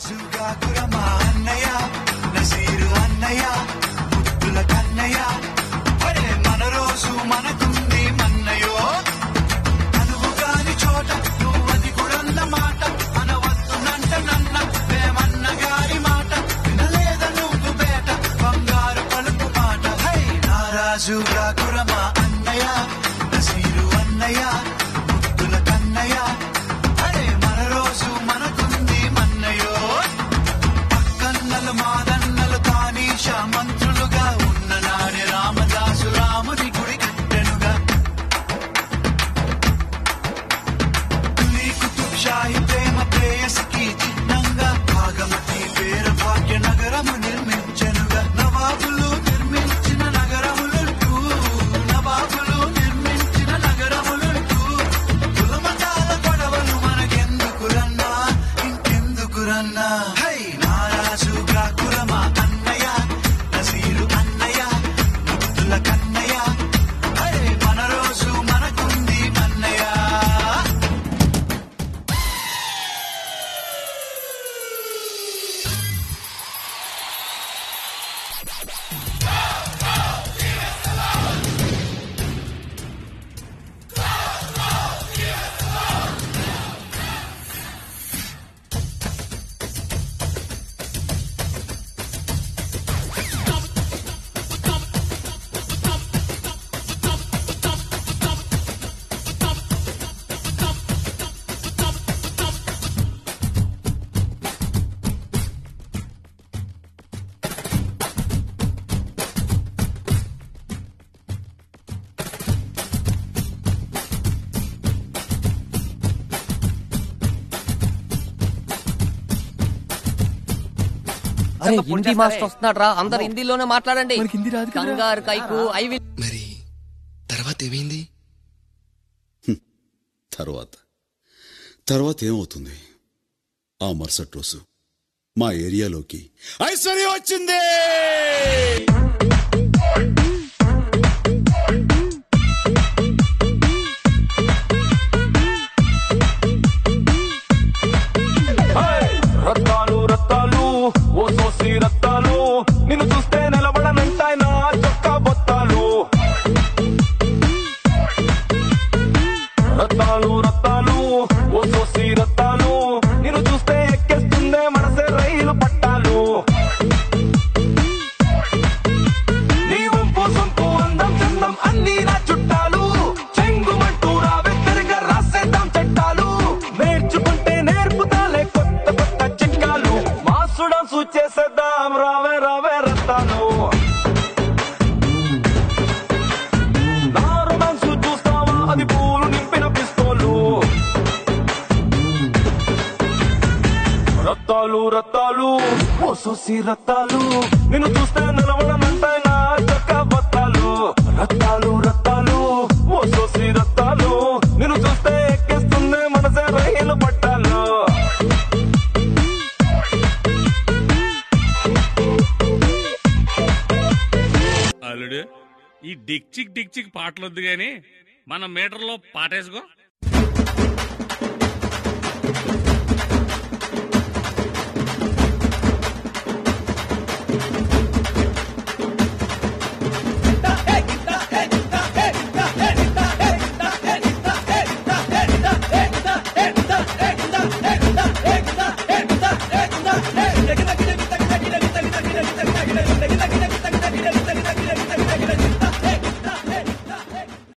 సుగాకురమా అన్నయ్య నసీరు అన్నయ్య ముద్దుల కన్నయ్య అరే మన రోజు మనకుంది మన్నయో అనువు కాని చోట నువ్వది కూడన్న మాట అనవద్దునంట నన్న ప్రేమన్న గారి మాట వినలేద నువ్వు బేట బంగారు పలుకు మాట హై నారాజు గాకురమా అన్నయ్య నసీరు అన్నయ్య ముద్దుల కన్నయ్య అరే మన రోజు మనకుంది మన్నయో పక్కన్నలు మాదన్నలు తానీష మంత్రులుగా ఉన్న నాడే రామదాసు రాముని గుడి కట్టెనుగా కులీ కుతుబ్ షాహి ప్రేమ ప్రేయసికి చిహ్నంగా భాగమతి పేర భాగ్య నగరము నిర్మించెనుగా నవాబులు నిర్మించిన నగరములుంటూ నవాబులు నిర్మించిన నగరములుంటూ కులమతాల గొడవలు మనకెందుకురన్నా ఇంకెందుకురన్నా హై నారాజుగా కులమా అన్నయ్య నసీరు అన్నయ్య ముద్దుల కన్నయ్య అరే మన రోజు మనకుంది మన్నయ్య అరే హిందీ మాస్టర్ వస్తున్నాడు రా అందరు హిందీలోనే మాట్లాడండి మనకి హిందీ రాదు కదరా. కంగారు కైకు ఐ విల్ మరి తర్వాత ఏమైంది తర్వాత తర్వాత ఏమవుతుంది ఆ మరుసటి రోజు మా ఏరియాలోకి ఐశ్వర్య వచ్చింది రత్తాలు రత్తాలు ఓ సోసి రత్తాలు నిన్ను చూస్తే నిలబడనంటాయి నా చొక్కా బొత్తాలు రత్తాలు రత్తాలు ఓ సోసి రత్తాలు నిన్ను చూస్తే ఎక్కేస్తుందే మనసే రైలు పట్టాలు నీ వంపు సొంపు అందం చందం అన్ని నా చుట్టాలు చెంగుమంటూ రావే తిరగ రాసేద్దాం చట్టాలు నేర్చుకుంటే నేర్పుతాలే కొత్త కొత్త చిట్కాలు మాసుడం చేసేద్దాం రావే రావే రత్తాలు నా రొమాన్స్ చూస్తావా అది పూలు నింపిన పిస్తోలు రత్తాలు రత్తాలు ఓ సోసి రత్తాలు నిన్ను చూస్తే నిలవడమంటాయి నా చక్క బత్తాలు రత్తాలు రత్తాలు ఓ సోసి రత్తాలు నిన్ను చూస్తే ఎక్కిస్తుంది మనసే రైలు పట్టాలు అల్లుడు ఈ డిక్చిక్ డిక్చిక్ పాటలొద్దు గాని మన మీటర్లో పాటేసుకో Hey!